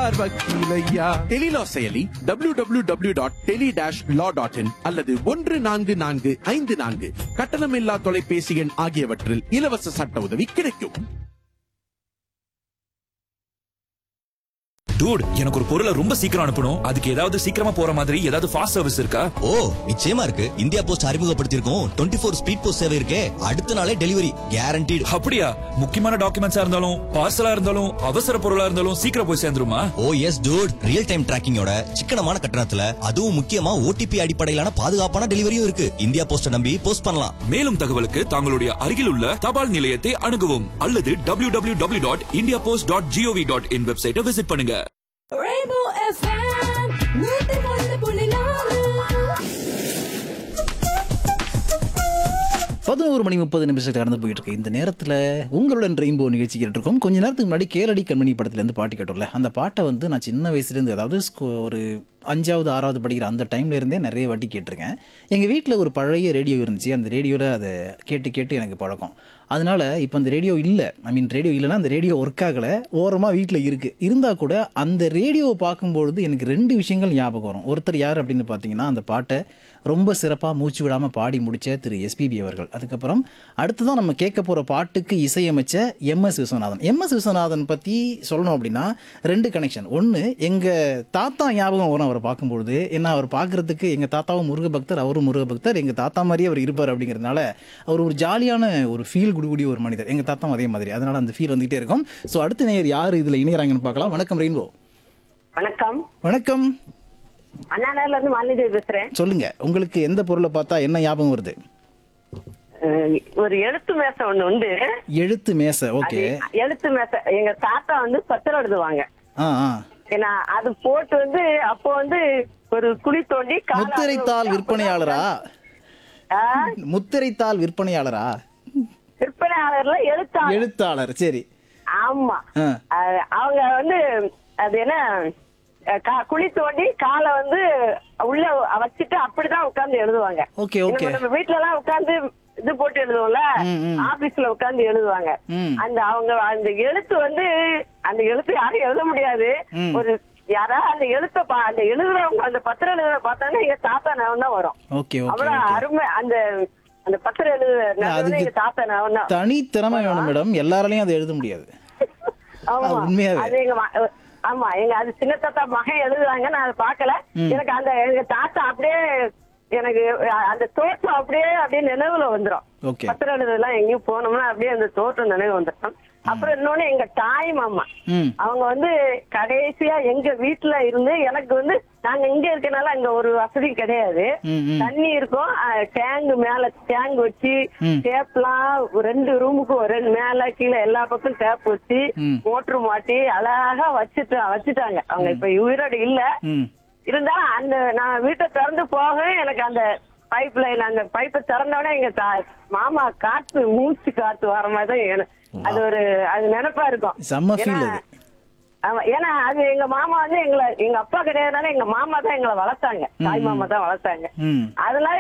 தர்பார் வக்கீலையா டெலிலா செயலி W W W dot tele dash law dot in அல்லது ஒன்று நான்கு நான்கு ஐந்து நான்கு கட்டணமில்லா தொலைபேசி எண் ஆகியவற்றில் இலவச சட்ட உதவி கிடைக்கும் டூட் எனக்கு ஒரு பொருளை ரொம்ப சீக்கிரம் அனுப்பணும் அதுக்கு ஏதாவது சீக்கிரமா போற மாதிரி ஏதாவது ஃபாஸ்ட் சர்வீஸ் இருக்கா ஓ நிச்சயமா இருக்கு இந்தியா போஸ்ட் அறிமுகப்படுத்தியிருக்கோம் டுவெண்ட்டி ஃபோர் ஸ்பீட் போஸ்ட் சேவை இருக்கே அடுத்த நாளே டெலிவரி கேரண்டீடு அப்படியா முக்கியமான டாக்குமெண்ட்ஸா இருந்தாலும் பார்சலா இருந்தாலும் அவசர பொருளா இருந்தாலும் சீக்கிரம் போய் சேர்ந்துருமா oh yes dude real time டிராக்கிங்கோட சிக்கனமான கட்டணத்துல அதுவும் முக்கியமா ஓடிபி அடிப்படையிலான பாதுகாப்பான டெலிவரியும் இருக்கு இந்தியா போஸ்ட நம்பி போஸ்ட் பண்ணலாம் மேலும் தகவலுக்கு தங்களுடைய அருகில் உள்ள தபால் நிலையத்தை அணுகவும் அல்லது W W W dot India post dot GOV dot in வெப்சைட்டை விசிட் பண்ணுங்க Rainbow FM, நூத்தி ஒன்று புள்ளி நாலு பதினோரு மணி முப்பது நிமிஷத்துக்கு கடந்து போயிட்டு இருக்கு இந்த நேரத்தில் உங்களுடன் ரெயின்போ நிகழ்ச்சி கேட்டு இருக்கோம் கொஞ்ச நேரத்துக்கு முன்னாடி கேரடி கண்மணி படத்துலேருந்து பாட்டு கேட்டோம்ல அந்த பாட்டை வந்து நான் சின்ன வயசுலேருந்து அதாவது ஸ்கூ- ஒரு அஞ்சாவது ஆறாவது படிக்கிற அந்த டைம்ல இருந்தே நிறைய வாட்டி கேட்டிருக்கேன் எங்கள் வீட்டில் ஒரு பழைய ரேடியோ இருந்துச்சு அந்த ரேடியோவில் அதை கேட்டு கேட்டு எனக்கு பழக்கம் அதனால இப்போ அந்த ரேடியோ இல்லை ஐ மீன் ரேடியோ இல்லைன்னா அந்த ரேடியோ ஒர்க் ஆகலை ஓரமாக வீட்டில் இருக்குது இருந்தால் கூட அந்த ரேடியோவை பார்க்கும்பொழுது எனக்கு ரெண்டு விஷயங்கள் ஞாபகம் வரும் ஒருத்தர் யார் அப்படின்னு பார்த்தீங்கன்னா அந்த பாட்டை ரொம்ப சிறப்பாக மூச்சு விடாமல் பாடி முடிச்ச திரு எஸ்பிபி அவர்கள் அதுக்கப்புறம் அடுத்ததான் நம்ம கேட்க போகிற பாட்டுக்கு இசையமைச்ச எம்எஸ் விஸ்வநாதன் எம்எஸ் விஸ்வநாதன் பற்றி சொல்லணும் அப்படின்னா ரெண்டு கனெக்ஷன் ஒன்று எங்கள் தாத்தா ஞாபகம் வரும் அவரை பார்க்கும்பொழுது ஏன்னா அவர் பார்க்குறதுக்கு எங்கள் தாத்தாவும் முருக பக்தர் அவரும் முருக பக்தர் எங்கள் தாத்தா மாதிரியே அவர் இருப்பார் அப்படிங்கிறதுனால அவர் ஒரு ஜாலியான ஒரு ஃபீல் கொடுக்கக்கூடிய ஒரு மனிதர் எங்கள் தாத்தாவும் அதே மாதிரி அதனால் அந்த ஃபீல் வந்துகிட்டே இருக்கும் ஸோ அடுத்த நேயர் யார் இதில் இணையறாங்கன்னு பார்க்கலாம் வணக்கம் ரெயின்போ வணக்கம் வணக்கம் அண்ணா நகர்ல இருந்து மாலினி பேசுறேன் சொல்லுங்க உங்களுக்கு எந்த பொருளை பார்த்தா என்ன ஞாபகம் வருது அஹ் ஒரு எழுத்து மேசை ஒண்ணு உண்டு எழுத்து மேசை ஓகே அது எழுத்து மேசை எங்க தாத்தா வந்து பத்திரம் எழுதுவாங்க ஆ ஆ ஏன்னா அது போட்டு வந்து அப்போ வந்து ஒரு குழி தோண்டி காலை முத்திரைத்தாள் அறுத்து விற்பனையாளரா ஆஹ், முத்திரைத்தாள் விற்பனையாளரா விற்பனையாளர்ல எழுத்தாளர் எழுத்தாளர் சரி ஆமா ஆ. அஹ் அவங்க வந்து அது என்ன அஹ் கா- குழி தோண்டி காலை வந்து உள்ள வச்சுட்டு அப்படிதான் உட்கார்ந்து எழுதுவாங்க ஓகே ஓகே நம்ம நம்ம வீட்ல எல்லாம் உட்கார்ந்து இது போட்டு எழுதுவோம்ல ம், ம். ஆபீஸ்ல உட்கார்ந்து எழுதுவாங்க ம். அந்த அவங்க அந்த எழுத்து வந்து அந்த எழுத்து யாரும் எழுத முடியாது ம். ஒரு யாரா அந்த எழுத்த பா அந்த எழுதுறவங்க அந்த பத்திரம் எழுதுற பார்த்தாங்கன்னா எங்க தாத்தா ஞாபகம் தான் வரும் ஓகே ஓகே அவ்வளவு ஓகே அருமை அந்த அந்த பத்திரம் எழுதுற ஞாபகம் அதுக்கு எங்க தாத்தா ஞாபகம் தான் தனி திறமை வேணும் மேடம் எல்லாராலையும் அதை எழுத முடியாது ஆமா. அது உண்மையாவே. அது எங்க ம- ஆமா எங்க அது சின்ன தாத்தா மகன் எழுதுறாங்க நான் அதை பார்க்கல எனக்கு அந்த எங்க தாத்தா அப்படியே எனக்கு அ- அந்த தோற்றம் அப்படியே அப்படியே நினைவுல வந்துரும் ஓகே பத்திரம் எழுதெல்லாம் எங்கேயும் போனோம்னா அப்படியே அந்த தோற்றம் நினைவு வந்துடும் அப்புறம் இன்னொன்னு எங்க தாய் மாமா ம் அவங்க வந்து கடைசியா எங்க வீட்டுல இருந்து எனக்கு வந்து நாங்க இங்க இருக்கனால அங்க ஒரு வசதி கிடையாது ம், ம். தண்ணி இருக்கும் டேங்க் மேல டேங்க் வச்சு ம். டேப்லாம் ரெண்டு ரூமுக்கு ரெண்டு மேல கீழே எல்லா பக்கம் டேப் வச்சு ம். மோட்டர் மாட்டி அழகா வச்சுட்டு வச்சுட்டாங்க அவங்க இப்ப உயிரோடு இல்ல ம் இருந்தா அந்த நான் வீட்டை திறந்து போக எனக்கு அந்த பைப் லைன் அந்த பைப்பை திறந்தோடனே எங்க தா- மாமா காத்து மூச்சு காத்து வர மாதிரி தான் எனக்கு- அது ஒரு அது நினைப்பா இருக்கும் செம்ம feel ஏன்னா- அது. ஆமா ஏன்னா அது எங்க மாமா வந்து எங்களை எங்க அப்பா கிடையாதுனால எங்க மாமா தான் எங்களை வளர்த்தாங்க தாய் மாமா தான் வளர்த்தாங்க ம் அதெல்லாம்